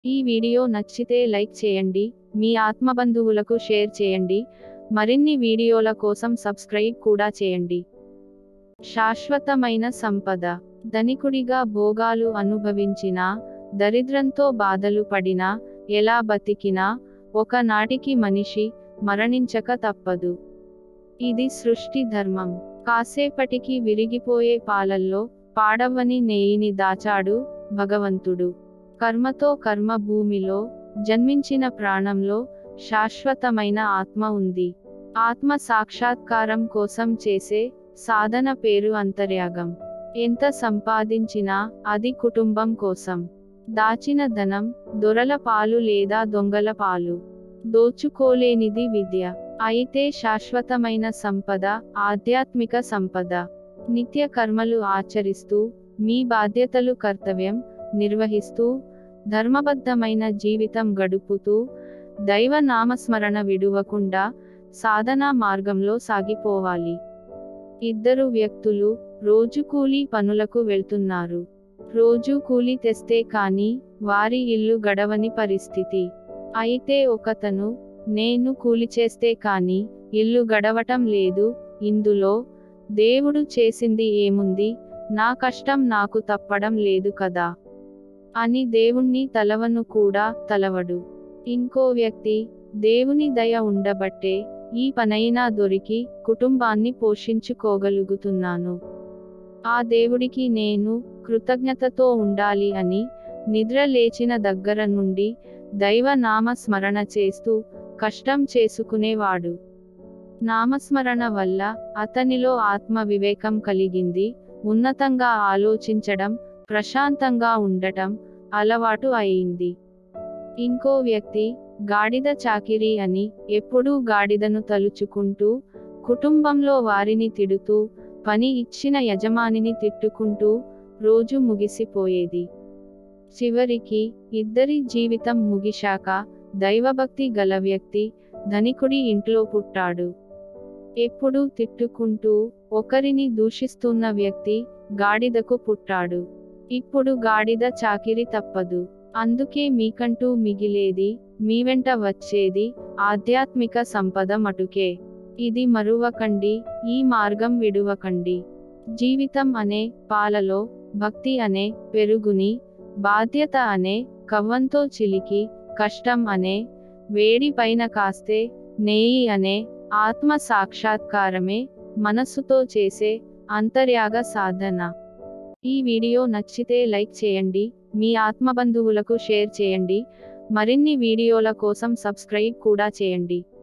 ఈ వీడియో నచ్చితే లైక్ చేయండి మీ ఆత్మబంధువులకు షేర్ చేయండి మరిన్ని వీడియోల కోసం సబ్స్క్రైబ్ కూడా చేయండి శాశ్వతమైన సంపద ధనికుడిగా భోగాలు అనుభవించినా దరిద్రంతో బాధలు పడినా ఎలా బతికినా ఒకనాటికి మనిషి మరణించక తప్పదు ఇది సృష్టి ధర్మం కాసేపటికి విరిగిపోయే పాలల్లో పాడవని నెయ్యిని దాచాడు భగవంతుడు కర్మతో కర్మ భూమిలో జన్మించిన ప్రాణంలో శాశ్వతమైన ఆత్మ ఉంది ఆత్మ సాక్షాత్కారం కోసం చేసే సాధన పేరు అంతర్యాగం ఎంత సంపాదించినా అది కుటుంబం కోసం దాచిన ధనం దొరల పాలు లేదా దొంగల పాలు దోచుకోలేనిది విద్య అయితే శాశ్వతమైన సంపద ఆధ్యాత్మిక సంపద నిత్య కర్మలు ఆచరిస్తూ మీ బాధ్యతలు కర్తవ్యం నిర్వహిస్తూ ధర్మబద్ధమైన జీవితం గడుపుతూ దైవ నామస్మరణ విడువకుండా సాధనా మార్గంలో సాగిపోవాలి ఇద్దరు వ్యక్తులు రోజు కూలీ పనులకు వెళ్తున్నారు రోజు కూలి తెస్తే కానీ వారి ఇల్లు గడవని పరిస్థితి అయితే ఒకతను నేను కూలి చేస్తే కానీ ఇల్లు గడవటం లేదు ఇందులో దేవుడు చేసింది ఏముంది నా కష్టం నాకు తప్పడం లేదు కదా అని దేవుణ్ణి తలవను కూడా తలవడు ఇంకో వ్యక్తి దేవుని దయ ఉండబట్టే ఈ పనైనా దొరికి కుటుంబాన్ని పోషించుకోగలుగుతున్నాను ఆ దేవుడికి నేను కృతజ్ఞతతో ఉండాలి అని నిద్ర లేచిన దగ్గర నుండి దైవ నామ స్మరణ చేస్తూ కష్టం చేసుకునేవాడు నామస్మరణ వల్ల అతనిలో ఆత్మ వివేకం కలిగింది ఉన్నతంగా ఆలోచించడం ప్రశాంతంగా ఉండటం అలవాటు అయింది ఇంకో వ్యక్తి గాడిద చాకిరీ అని ఎప్పుడూ గాడిదను తలుచుకుంటూ కుటుంబంలో వారిని తిడుతూ పని ఇచ్చిన యజమానిని తిట్టుకుంటూ రోజు ముగిసిపోయేది చివరికి ఇద్దరి జీవితం ముగిశాక దైవభక్తి గల వ్యక్తి ధనికుడి ఇంట్లో పుట్టాడు ఎప్పుడూ తిట్టుకుంటూ ఒకరిని దూషిస్తున్న వ్యక్తి గాడిదకు పుట్టాడు ఇప్పుడు గాడిద చాకిరి తప్పదు అందుకే మీకంటూ మిగిలేది మీ వెంట వచ్చేది ఆధ్యాత్మిక సంపద మటుకే ఇది మరువకండి ఈ మార్గం విడువకండి జీవితం అనే పాలలో భక్తి అనే పెరుగుని బాధ్యత అనే కవ్వంతో చిలికి కష్టం అనే వేడి పైన కాస్తే నెయ్యి అనే ఆత్మ సాక్షాత్కారమే మనస్సుతో చేసే అంతర్యాగ సాధన ఈ వీడియో నచ్చితే లైక్ చేయండి మీ ఆత్మబంధువులకు షేర్ చేయండి మరిన్ని వీడియోల కోసం సబ్స్క్రైబ్ కూడా చేయండి